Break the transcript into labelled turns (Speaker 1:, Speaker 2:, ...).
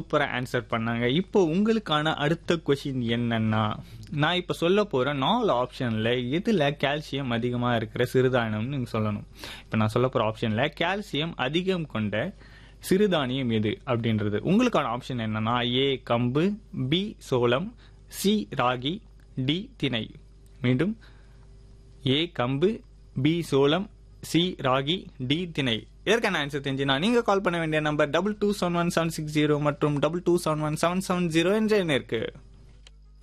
Speaker 1: சூப்பரா ஆன்சர் பண்ணாங்க இப்போ உங்களுக்கான அடுத்த கொஷின் என்னன்னா நான் இப்போ சொல்ல போற நாலு ஆப்ஷன்ல எதுல கால்சியம் அதிகமா இருக்கிற சிறுதானியம்னு நீங்க சொல்லணும் இப்போ நான் சொல்ல போற ஆப்ஷன்ல கால்சியம் அதிகம் கொண்ட சிறுதானியம் எது அப்படின்றது உங்களுக்கான ஆப்ஷன் என்னன்னா ஏ கம்பு பி சோளம் சி ராகி டி திணை மீண்டும் ஏ கம்பு பி சோளம் சி ராகி டி திணை இதற்கான ஆன்சர் தெரிஞ்சுனா நீங்க கால் பண்ண வேண்டிய number double two seven one seven six zero மற்றும் double two seven one seven seven zero என்ற எண் இருக்கு